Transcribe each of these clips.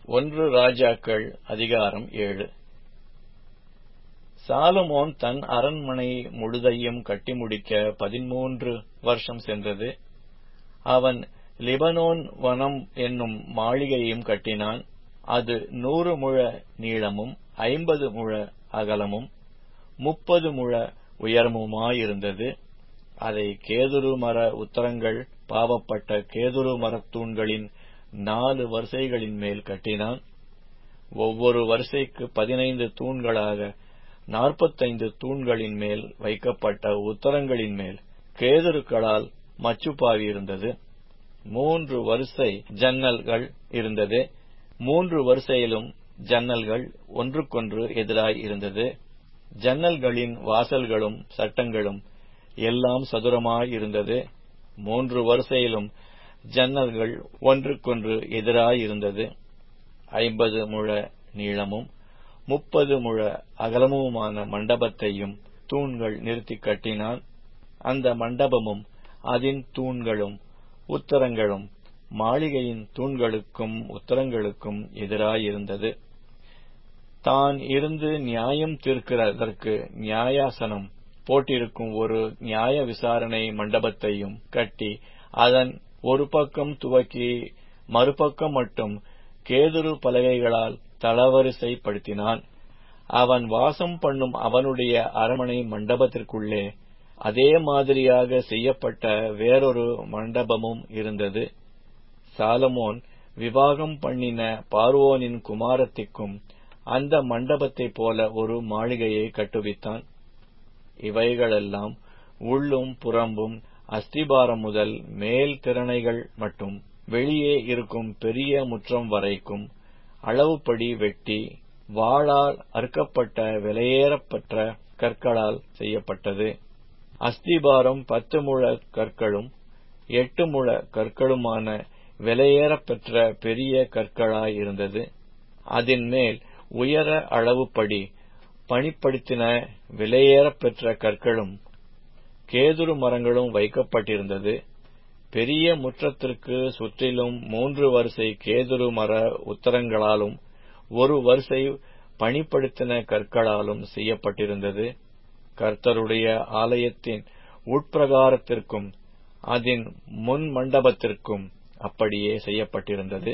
ஒன்று ராஜாக்கள் அதிகாரம் ஏழு சாலமோன் தன் அரண்மனை முழுதையும் கட்டி முடிக்க பதிமூன்று வருஷம் சென்றது அவன் லிபனோன் வனம் என்னும் மாளிகையையும் கட்டினான் அது நூறு முழ நீளமும் ஐம்பது முழ அகலமும் முப்பது முழ உயரமுமாயிருந்தது அதை கேதுரு மர உத்தரங்கள் பாவப்பட்ட கேதுரு மரத்தூண்களின் நாலு வரிசைகளின் மேல் கட்டினான் ஒவ்வொரு வரிசைக்கு பதினைந்து தூண்களாக நாற்பத்தைந்து தூண்களின் மேல் வைக்கப்பட்ட உத்தரங்களின் மேல் கேதுருக்களால் மச்சுப்பாவி இருந்தது மூன்று வரிசை ஜன்னல்கள் இருந்தது மூன்று வரிசையிலும் ஜன்னல்கள் ஒன்றுக்கொன்று எதிராய் இருந்தது ஜன்னல்களின் வாசல்களும் சட்டங்களும் எல்லாம் சதுரமாய் இருந்தது மூன்று வரிசையிலும் ஜன்னல்கள் ஒன்றுக்கொன்று எதிராயிருந்தது ஐம்பது முழ நீளமும் முப்பது முழ அகலமுமான மண்டபத்தையும் தூண்கள் நிறுத்தி கட்டினான் அந்த மண்டபமும் அதன் தூண்களும் உத்தரங்களும் மாளிகையின் தூண்களுக்கும் உத்தரங்களுக்கும் எதிராயிருந்தது தான் இருந்து நியாயம் தீர்க்கிறதற்கு நியாயாசனம் போட்டிருக்கும் ஒரு நியாய விசாரணை மண்டபத்தையும் கட்டி அதன் ஒரு பக்கம் துவக்கி மறுபக்கம் மட்டும் கேதுரு பலகைகளால் தளவரிசைப்படுத்தினான் அவன் வாசம் பண்ணும் அவனுடைய அரமனை மண்டபத்திற்குள்ளே அதே மாதிரியாக செய்யப்பட்ட வேறொரு மண்டபமும் இருந்தது சாலமோன் விவாகம் பண்ணின பார்வோனின் குமாரத்திக்கும் அந்த மண்டபத்தைப் போல ஒரு மாளிகையை கட்டுவித்தான் இவைகளெல்லாம் உள்ளும் புறம்பும் அஸ்திபாரம் முதல் மேல் திறனைகள் மட்டும் வெளியே இருக்கும் பெரிய முற்றம் வரைக்கும் அளவுப்படி வெட்டி வாளால் அறுக்கப்பட்ட விலையேறப்பட்ட கற்களால் செய்யப்பட்டது அஸ்திபாரம் பத்து முழ கற்களும் எட்டு முழ கற்களுமான விலையேறப்பெற்ற பெரிய கற்களாயிருந்தது அதன் மேல் உயர அளவுப்படி பணிப்படுத்தின விலையேறப்பெற்ற கற்களும் கேதுரு மரங்களும் வைக்கப்பட்டிருந்தது பெரிய முற்றத்திற்கு சுற்றிலும் மூன்று வரிசை கேதுரு மர உத்தரங்களாலும் ஒரு வரிசை பணிப்படுத்தின கற்களாலும் செய்யப்பட்டிருந்தது கர்த்தருடைய ஆலயத்தின் உட்பிரகாரத்திற்கும் அதன் முன் மண்டபத்திற்கும் அப்படியே செய்யப்பட்டிருந்தது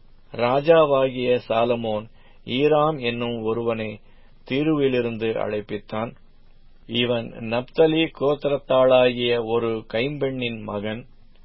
ராஜாவாகிய சாலமோன் ஈராம் என்னும் ஒருவனை தீருவிலிருந்து அழைப்பித்தான் இவன் நப்தலி கோத்திரத்தாளாகிய ஒரு கைம்பெண்ணின் மகன்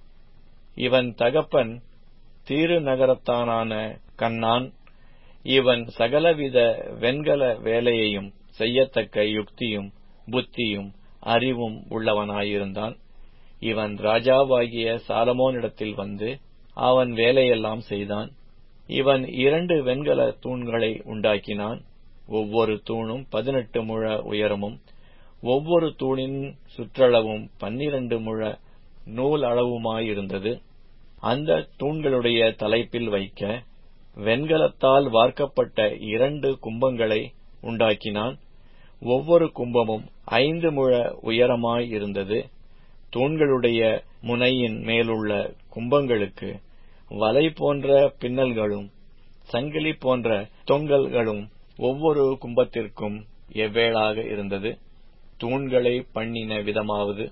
இவன் தகப்பன் தீரு நகரத்தானான கண்ணான் இவன் சகலவித வெண்கல வேலையையும் செய்யத்தக்க யுக்தியும் புத்தியும் அறிவும் உள்ளவனாயிருந்தான் இவன் ராஜாவாகிய சாலமோனிடத்தில் வந்து அவன் வேலையெல்லாம் செய்தான் இவன் இரண்டு வெண்கல தூண்களை உண்டாக்கினான் ஒவ்வொரு தூணும் பதினெட்டு முழ உயரமும் ஒவ்வொரு தூணின் சுற்றளவும் பன்னிரண்டு முழ நூல் அளவுமாயிருந்தது அந்த தூண்களுடைய தலைப்பில் வைக்க வெண்கலத்தால் வார்க்கப்பட்ட இரண்டு கும்பங்களை உண்டாக்கினான் ஒவ்வொரு கும்பமும் ஐந்து முழ உயரமாயிருந்தது தூண்களுடைய முனையின் மேலுள்ள கும்பங்களுக்கு வலை போன்ற பின்னல்களும் சங்கிலி போன்ற தொங்கல்களும் ஒவ்வொரு கும்பத்திற்கும் எவ்வேளாக இருந்தது தூண்களை பண்ணின விதமாவது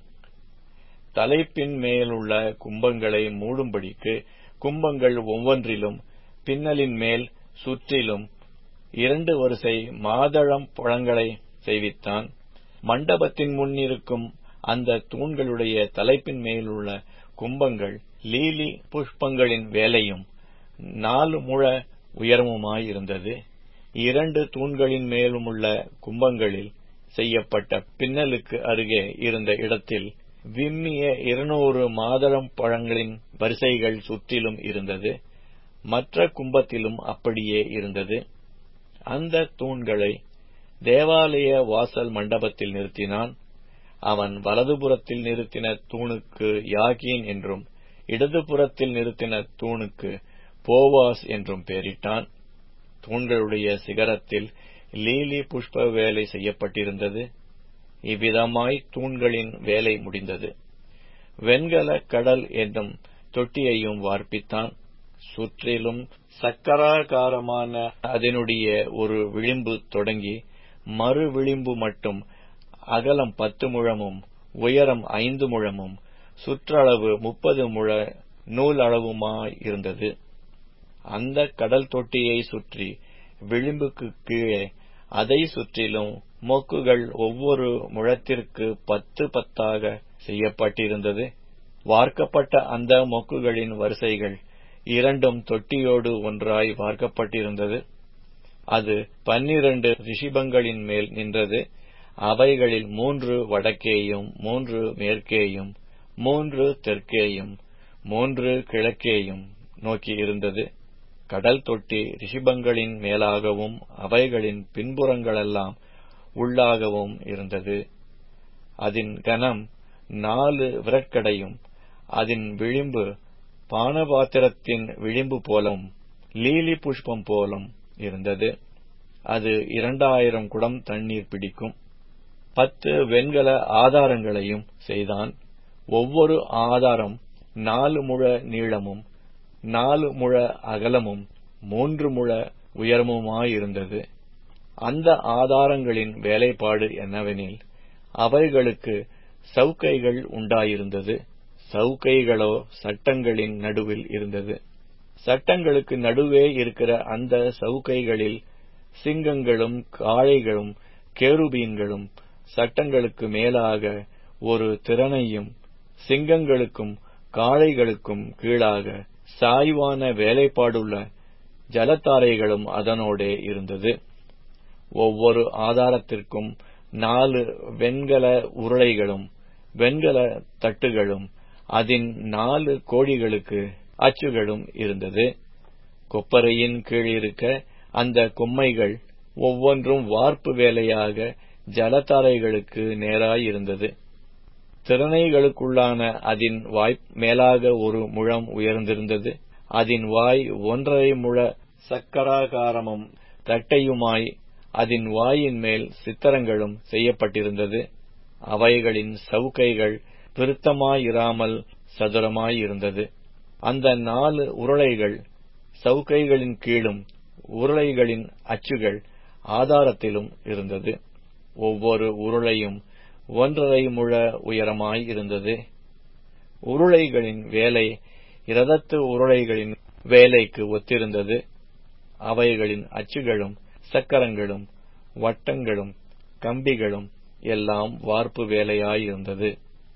தலைப்பின் மேலுள்ள கும்பங்களை மூடும்படிக்கு கும்பங்கள் ஒவ்வொன்றிலும் பின்னலின் மேல் சுற்றிலும் இரண்டு வரிசை மாதளம் பழங்களை செய்வித்தான் மண்டபத்தின் முன்னிருக்கும் அந்த தூண்களுடைய தலைப்பின் மேலுள்ள கும்பங்கள் லீலி புஷ்பங்களின் வேலையும் நாலு முழ உயரமுமாயிருந்தது இரண்டு தூண்களின் மேலுமுள்ள கும்பங்களில் செய்யப்பட்ட பின்னலுக்கு அருகே இருந்த இடத்தில் விம்மிய இருநூறு மாதளம் பழங்களின் வரிசைகள் சுற்றிலும் இருந்தது மற்ற கும்பத்திலும் அப்படியே இருந்தது அந்த தூண்களை தேவாலய வாசல் மண்டபத்தில் நிறுத்தினான் அவன் வலதுபுறத்தில் நிறுத்தின தூணுக்கு யாகீன் என்றும் இடதுபுறத்தில் நிறுத்தின தூணுக்கு போவாஸ் என்றும் பெயரிட்டான் தூண்களுடைய சிகரத்தில் லீலி புஷ்ப வேலை செய்யப்பட்டிருந்தது இவ்விதமாய் தூண்களின் வேலை முடிந்தது வெண்கல கடல் என்னும் தொட்டியையும் வார்ப்பித்தான் சுற்றிலும் சக்கராகாரமான அதனுடைய ஒரு விளிம்பு தொடங்கி மறு விளிம்பு மட்டும் அகலம் பத்து முழமும் உயரம் ஐந்து முழமும் சுற்றளவு முப்பது முழ நூல் அளவுமாயிருந்தது அந்த கடல் தொட்டியை சுற்றி விளிம்புக்கு கீழே அதை சுற்றிலும் மொக்குகள் ஒவ்வொரு முழத்திற்கு பத்து பத்தாக செய்யப்பட்டிருந்தது வார்க்கப்பட்ட அந்த மொக்குகளின் வரிசைகள் இரண்டும் தொட்டியோடு ஒன்றாய் வார்க்கப்பட்டிருந்தது அது பன்னிரண்டு ரிஷிபங்களின் மேல் நின்றது அவைகளில் மூன்று வடக்கேயும் மூன்று மேற்கேயும் மூன்று தெற்கேயும் மூன்று கிழக்கேயும் நோக்கி இருந்தது கடல் தொட்டி ரிஷிபங்களின் மேலாகவும் அவைகளின் பின்புறங்களெல்லாம் உள்ளாகவும் இருந்தது அதன் கனம் நாலு விரட்கடையும் அதன் விளிம்பு பானபாத்திரத்தின் விளிம்பு போலும் லீலி புஷ்பம் போலும் இருந்தது அது இரண்டாயிரம் குடம் தண்ணீர் பிடிக்கும் பத்து வெண்கல ஆதாரங்களையும் செய்தான் ஒவ்வொரு ஆதாரம் நாலு முழ நீளமும் நாலு முழ அகலமும் மூன்று முழ உயரமுமாயிருந்தது அந்த ஆதாரங்களின் வேலைப்பாடு என்னவெனில் அவைகளுக்கு சவுக்கைகள் உண்டாயிருந்தது சவுக்கைகளோ சட்டங்களின் நடுவில் இருந்தது சட்டங்களுக்கு நடுவே இருக்கிற அந்த சவுக்கைகளில் சிங்கங்களும் காளைகளும் கேருபீன்களும் சட்டங்களுக்கு மேலாக ஒரு திறனையும் சிங்கங்களுக்கும் காளைகளுக்கும் கீழாக சாய்வான வேலைப்பாடுள்ள ஜலத்தாரைகளும் அதனோடே இருந்தது ஒவ்வொரு ஆதாரத்திற்கும் நாலு வெண்கல உருளைகளும் வெண்கல தட்டுகளும் அதன் நாலு கோடிகளுக்கு அச்சுகளும் இருந்தது கொப்பரையின் கீழ் இருக்க அந்த கும்மைகள் ஒவ்வொன்றும் வார்ப்பு வேலையாக ஜலத்தாரைகளுக்கு நேராயிருந்தது திறனைகளுக்குள்ளான அதன் வாய் மேலாக ஒரு முழம் உயர்ந்திருந்தது அதன் வாய் ஒன்றரை முழ சக்கராகாரமும் தட்டையுமாய் அதன் வாயின் மேல் சித்திரங்களும் செய்யப்பட்டிருந்தது அவைகளின் சவுக்கைகள் விருத்தமாயிராமல் சதுரமாயிருந்தது அந்த நாலு உருளைகள் சவுக்கைகளின் கீழும் உருளைகளின் அச்சுகள் ஆதாரத்திலும் இருந்தது ஒவ்வொரு உருளையும் ஒன்றரை முழ உயரமாய் இருந்தது உருளைகளின் வேலை இரதத்து உருளைகளின் வேலைக்கு ஒத்திருந்தது அவைகளின் அச்சுகளும் சக்கரங்களும் வட்டங்களும் கம்பிகளும் எல்லாம் வார்ப்பு வேலையாயிருந்தது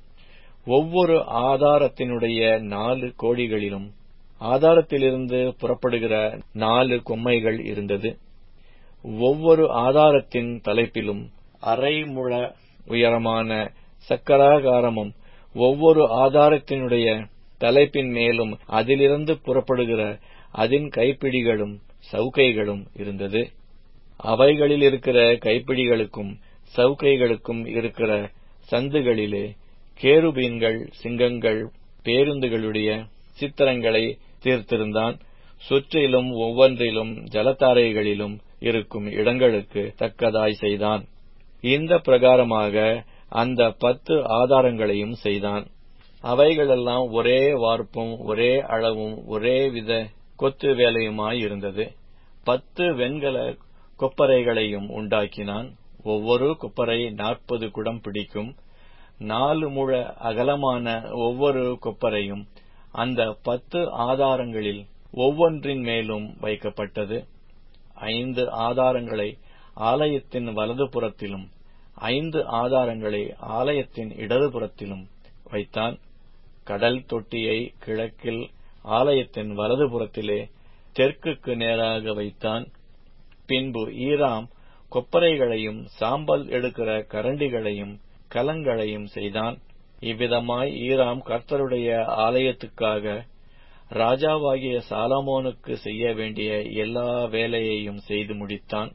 ஒவ்வொரு ஆதாரத்தினுடைய நாலு கோடிகளிலும் ஆதாரத்திலிருந்து புறப்படுகிற நாலு கொம்மைகள் இருந்தது ஒவ்வொரு ஆதாரத்தின் தலைப்பிலும் அரை முழ உயரமான சக்கராகாரமும் ஒவ்வொரு ஆதாரத்தினுடைய தலைப்பின் மேலும் அதிலிருந்து புறப்படுகிற அதன் கைப்பிடிகளும் சவுக்கைகளும் இருந்தது அவைகளில் இருக்கிற கைப்பிடிகளுக்கும் சவுக்கைகளுக்கும் இருக்கிற சந்துகளிலே கேருபீன்கள் சிங்கங்கள் பேருந்துகளுடைய சித்திரங்களை தீர்த்திருந்தான் சுற்றிலும் ஒவ்வொன்றிலும் ஜலத்தாரைகளிலும் இருக்கும் இடங்களுக்கு தக்கதாய் செய்தான் இந்த பிரகாரமாக அந்த பத்து ஆதாரங்களையும் செய்தான் அவைகளெல்லாம் ஒரே வார்ப்பும் ஒரே அளவும் ஒரே வித கொத்து வேலையுமாயிருந்தது பத்து வெண்கல கொப்பரைகளையும் உண்டாக்கினான் ஒவ்வொரு கொப்பரை நாற்பது குடம் பிடிக்கும் நாலு முழ அகலமான ஒவ்வொரு கொப்பரையும் அந்த பத்து ஆதாரங்களில் ஒவ்வொன்றின் மேலும் வைக்கப்பட்டது ஐந்து ஆதாரங்களை ஆலயத்தின் வலதுபுறத்திலும் ஐந்து ஆதாரங்களை ஆலயத்தின் இடதுபுறத்திலும் வைத்தான் கடல் தொட்டியை கிழக்கில் ஆலயத்தின் வலதுபுறத்திலே தெற்குக்கு நேராக வைத்தான் பின்பு ஈராம் கொப்பரைகளையும் சாம்பல் எடுக்கிற கரண்டிகளையும் கலங்களையும் செய்தான் இவ்விதமாய் ஈராம் கர்த்தருடைய ஆலயத்துக்காக ராஜாவாகிய சாலமோனுக்கு செய்ய வேண்டிய எல்லா வேலையையும் செய்து முடித்தான்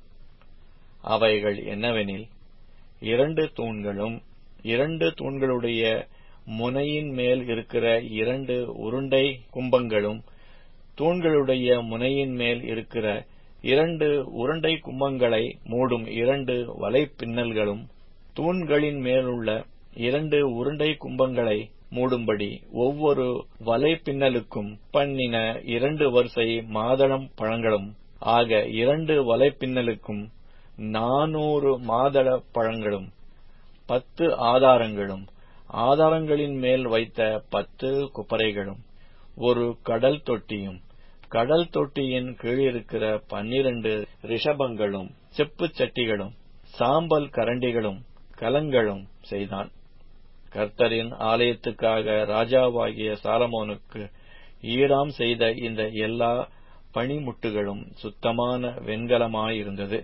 அவைகள் என்னவெனில் இரண்டு தூண்களும் இரண்டு தூண்களுடைய முனையின் மேல் இருக்கிற இரண்டு உருண்டை கும்பங்களும் தூண்களுடைய முனையின் மேல் இருக்கிற இரண்டு உருண்டை கும்பங்களை மூடும் இரண்டு வலைப்பின்னல்களும் தூண்களின் மேலுள்ள இரண்டு உருண்டை கும்பங்களை மூடும்படி ஒவ்வொரு வலைப்பின்னலுக்கும் பண்ணின இரண்டு வரிசை மாதளம் பழங்களும் ஆக இரண்டு வலைப்பின்னலுக்கும் நானூறு மாதளப் பழங்களும் பத்து ஆதாரங்களும் ஆதாரங்களின் மேல் வைத்த பத்து குப்பரைகளும் ஒரு கடல் தொட்டியும் கடல் தொட்டியின் கீழிருக்கிற பன்னிரண்டு ரிஷபங்களும் செப்புச் சட்டிகளும் சாம்பல் கரண்டிகளும் கலங்களும் செய்தான் கர்த்தரின் ஆலயத்துக்காக ராஜாவாகிய சாலமோனுக்கு ஈராம் செய்த இந்த எல்லா பணிமுட்டுகளும் சுத்தமான வெண்கலமாயிருந்தது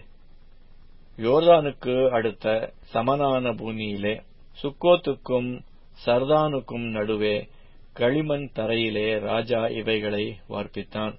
யோர்தானுக்கு அடுத்த சமனான பூமியிலே சுக்கோத்துக்கும் சர்தானுக்கும் நடுவே களிமண் தரையிலே ராஜா இவைகளை வார்ப்பித்தான்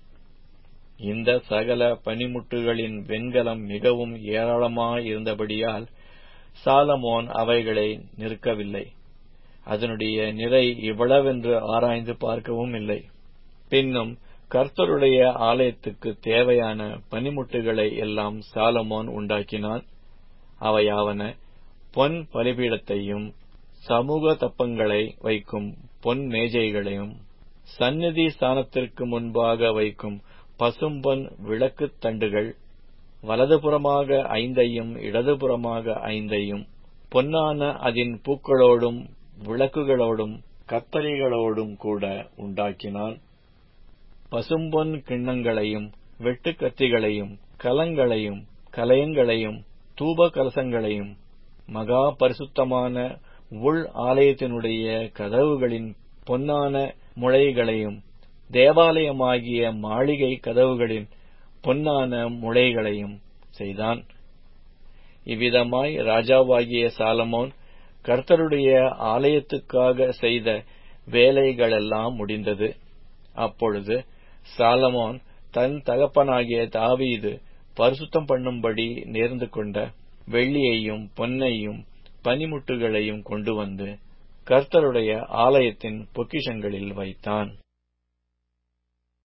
இந்த சகல பனிமுட்டுகளின் வெண்கலம் மிகவும் ஏராளமாயிருந்தபடியால் சாலமோன் அவைகளை நிற்கவில்லை அதனுடைய நிறை இவ்வளவென்று ஆராய்ந்து பார்க்கவும் இல்லை பின்னும் கர்த்தருடைய ஆலயத்துக்கு தேவையான பனிமுட்டுகளை எல்லாம் சாலமோன் உண்டாக்கினான் அவையாவன பொன் பலிபீடத்தையும் சமூக தப்பங்களை வைக்கும் பொன் மேஜைகளையும் சந்நிதி ஸ்தானத்திற்கு முன்பாக வைக்கும் பசும்பொன் விளக்குத் தண்டுகள் வலதுபுறமாக ஐந்தையும் இடதுபுறமாக ஐந்தையும் பொன்னான அதன் பூக்களோடும் விளக்குகளோடும் கத்தரிகளோடும் கூட உண்டாக்கினான் பசும்பொன் கிண்ணங்களையும் வெட்டுக்கத்திகளையும் கலங்களையும் கலயங்களையும் தூப கலசங்களையும் மகா பரிசுத்தமான உள் ஆலயத்தினுடைய கதவுகளின் பொன்னான முளைகளையும் தேவாலயமாகிய மாளிகை கதவுகளின் பொன்னான முளைகளையும் செய்தான் இவ்விதமாய் ராஜாவாகிய சாலமோன் கர்த்தருடைய ஆலயத்துக்காக செய்த வேலைகளெல்லாம் முடிந்தது அப்பொழுது சாலமோன் தன் தகப்பனாகிய தாவீது பரிசுத்தம் பண்ணும்படி நேர்ந்து கொண்ட வெள்ளியையும் பொன்னையும் பனிமுட்டுகளையும் கொண்டு வந்து கர்த்தருடைய ஆலயத்தின் பொக்கிஷங்களில் வைத்தான்